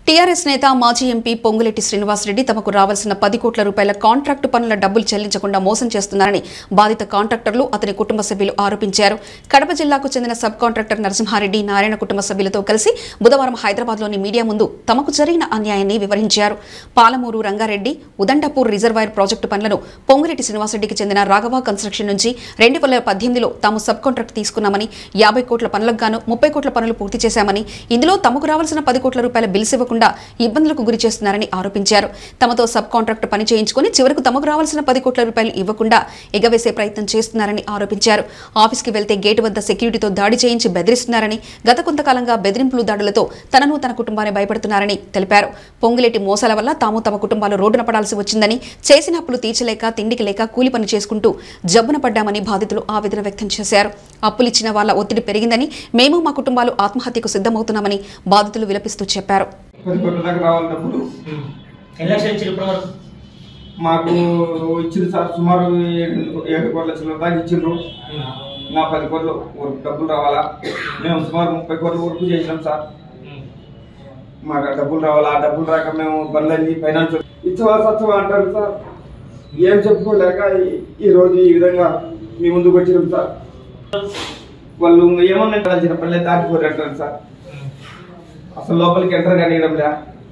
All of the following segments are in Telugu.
టీఆర్ఎస్ నేత మాజీ ఎంపీ పొంగులెట్టి శ్రీనివాసరెడ్డి తమకు రావాల్సిన పది కోట్ల రూపాయల కాంట్రాక్టు పనుల డబ్బులు చెల్లించకుండా మోసం చేస్తున్నారని బాధిత కాంట్రాక్టర్లు అతని కుటుంబ సభ్యులు ఆరోపించారు కడప జిల్లాకు చెందిన సబ్ కాంట్రాక్టర్ నరసింహారెడ్డి నారాయణ కుటుంబ సభ్యులతో కలిసి బుధవారం హైదరాబాద్లోని మీడియా ముందు తమకు జరిగిన అన్యాయాన్ని వివరించారు పాలమూరు రంగారెడ్డి ఉదండపూర్ రిజర్వాయర్ ప్రాజెక్టు పనులను పొంగులెట్టి శ్రీనివాసరెడ్డికి చెందిన రాఘవ కన్స్ట్రక్షన్ నుంచి రెండు వేల పద్దెనిమిదిలో తాము సబ్ కాంట్రాక్ట్ తీసుకున్నామని యాభై కోట్ల పనులకు గాను ముప్పై కోట్ల పనులు పూర్తి చేశామని ఇందులో తమకు రావాల్సిన పది కోట్ల రూపాయల బిల్స్ ఇవ్వకుండా ఇబ్బందులకు గురి చేస్తున్నారని ఆరోపించారు తమతో సబ్ కాంట్రాక్ట్ పని చేయించుకుని చివరకు తమకు రావాల్సిన పది కోట్ల రూపాయలు ఇవ్వకుండా ఎగవేసే ప్రయత్నం చేస్తున్నారని ఆరోపించారు ఆఫీస్కి వెళ్తే గేటు వద్ద సెక్యూరిటీతో దాడి చేయించి బెదిరిస్తున్నారని గత కొంతకాలంగా బెదిరింపులు దాడులతో తనను తన కుటుంబాన్ని భయపడుతున్నారని తెలిపారు పొంగులేటి మోసాల వల్ల తాము తమ కుటుంబాలు రోడ్డున పడాల్సి వచ్చిందని చేసిన అప్పులు తీర్చలేక తిండికి లేక కూలి పని చేసుకుంటూ జబ్బున పడ్డామని బాధితులు ఆవేదన వ్యక్తం చేశారు అప్పులిచ్చిన వాళ్ళ ఒత్తిడి పెరిగిందని మేము మా కుటుంబాలు ఆత్మహత్యకు సిద్ధమవుతున్నామని బాధితులు విలపిస్తూ చెప్పారు పది కోట్ల దాకా రావాలి డబ్బులు ఎన్ని లక్షలు ఇచ్చారు ఇప్పటి వరకు మాకు ఇచ్చింది సార్ సుమారు ఏడు ఏడు కోట్ల చిల్లర దాకా ఇచ్చిండ్రు నా పది కోట్ల వరకు డబ్బులు రావాలా మేము సుమారు ముప్పై కోట్ల వరకు చేసినాం సార్ మాకు ఆ డబ్బులు రావాలా ఆ డబ్బులు రాక మేము బండ్లన్నీ ఫైనాన్స్ ఇచ్చవా సచ్చవా అంటారు సార్ ఏం చెప్పుకోలేక ఈ- ఈ రోజు ఈ విధంగా మీ ముందుకు వచ్చినాం సార్ వాళ్ళు ఏమన్నా కాల్చిన పల్లె దాటిపోరు అంటారు సార్ అసలు లోపలికి ఎంటర్ కానియడం లే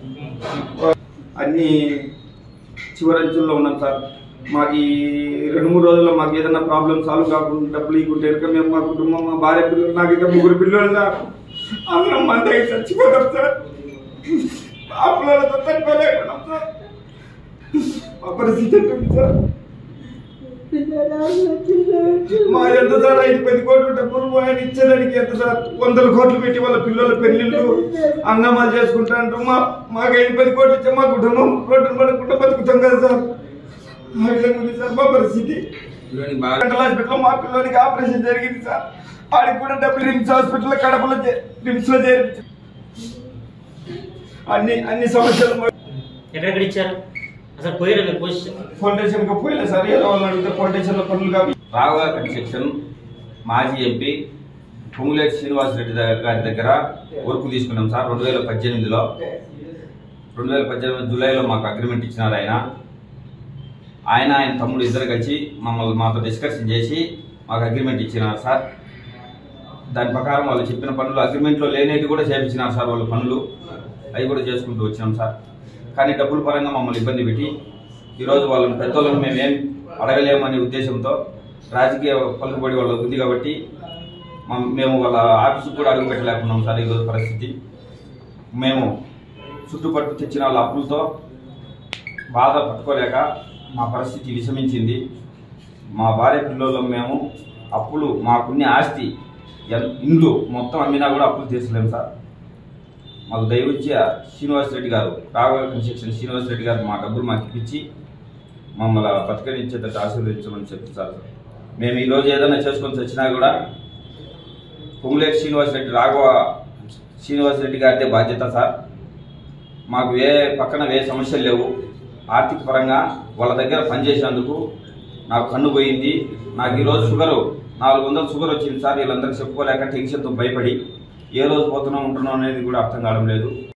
అన్ని చివరంచుల్లో ఉన్నాం సార్ మాకు ఈ రెండు మూడు రోజుల్లో మాకు ఏదైనా ప్రాబ్లం సాల్వ్ కాకుండా డబ్బులు ఇవ్వకుంటే కనుక మేము మా కుటుంబం మా భార్య పిల్లలు నాకు ఇంకా ముగ్గురు పిల్లలు సార్ అందరం మన దగ్గర చచ్చిపోతాం సార్ ఆ పిల్లలతో చచ్చిపోలేకున్నాం సార్ మా పరిస్థితి ఎట్టుంది సార్ మా ఎంత సార్ ఐదు పది కోట్లు డబ్బులు ఆయన ఇచ్చేదానికి ఎంత సార్ వందల కోట్లు పెట్టి వాళ్ళ పిల్లల పెళ్లిళ్ళు అంగమాలు చేసుకుంటాంటూ మా మాకు ఐదు పది కోట్లు ఇచ్చే మా కుటుంబం రోడ్డు పడకుండా బతుకుతాం కదా సార్ ఆ విధంగా ఉంది సార్ మా పరిస్థితి గంటల హాస్పిటల్లో మా పిల్లలకి ఆపరేషన్ జరిగింది సార్ ఆడికి కూడా డబ్బులు రిమ్స్ హాస్పిటల్ కడపలో రిమ్స్ లో చేర్పించి అన్ని అన్ని సమస్యలు మా- ఎక్కడెక్కడ ఇచ్చారు అసలు పోయారు మీరు పొజిషన్ ఫౌండేషన్ కి పోయినా సార్ ఏదో వాళ్ళు అడిగితే ఫౌండేషన్ లో పనులు కావు రాఘవ కన్స్ట్రక్షన్ మాజీ ఎంపీ పొంగులేటి శ్రీనివాసరెడ్డి దగ్గర- గారి దగ్గర వర్క్ తీసుకున్నాం సార్ రెండు వేల పద్దెనిమిదిలో రెండు వేల పద్దెనిమిది జూలైలో మాకు అగ్రిమెంట్ ఇచ్చినారు ఆయన ఆయన ఆయన తమ్ముడు ఇద్దరు కలిసి మమ్మల్ని మాతో డిస్కషన్ చేసి మాకు అగ్రిమెంట్ ఇచ్చినారు సార్ దాని ప్రకారం వాళ్ళు చెప్పిన పనులు అగ్రిమెంట్లో లేనివి కూడా చేపించినారు సార్ వాళ్ళ పనులు అవి కూడా చేసుకుంటూ వచ్చినాం సార్ కానీ డబ్బుల పరంగా మమ్మల్ని ఇబ్బంది పెట్టి ఈరోజు వాళ్ళని పెద్దోళ్ళని మేమేం అడగలేమనే ఉద్దేశంతో రాజకీయ పలుకుబడి వాళ్ళకు ఉంది కాబట్టి మమ్- మేము వాళ్ళ ఆఫీసుకు కూడా అడుగు పెట్టలేకున్నాం సార్ ఈరోజు పరిస్థితి మేము చుట్టుపట్టు తెచ్చిన వాళ్ళ అప్పులతో బాధ పట్టుకోలేక మా పరిస్థితి విషమించింది మా భార్య పిల్లలు మేము అప్పులు మాకున్న ఆస్తి ఎన్- ఇండ్లు మొత్తం అమ్మినా కూడా అప్పులు తీర్చలేము సార్ మాకు దయవచ్చి శ్రీనివాస్ రెడ్డి గారు రాఘవ కన్స్ట్రక్షన్ శ్రీనివాస్ రెడ్డి గారు మా డబ్బులు మాకు ఇప్పించి మమ్మల్ని బతకనిచ్చేటట్టు ఆశీర్వదించమని చెప్తారు సార్ మేము ఈ రోజు ఏదైనా చేసుకొని వచ్చినా కూడా పొంగులేటి శ్రీనివాస్ రెడ్డి రాఘవ శ్రీనివాస్ రెడ్డి గారిదే బాధ్యత సార్ మాకు ఏ పక్కన ఏ సమస్యలు లేవు ఆర్థిక పరంగా వాళ్ళ దగ్గర పనిచేసేందుకు నాకు కన్ను పోయింది నాకు ఈరోజు షుగరు నాలుగు వందలు షుగర్ వచ్చింది సార్ వీళ్ళందరికీ చెప్పుకోలేక టెన్షన్తో భయపడి ఏ రోజు పోతున్నాం ఉంటున్నాం అనేది కూడా అర్థం కావడం లేదు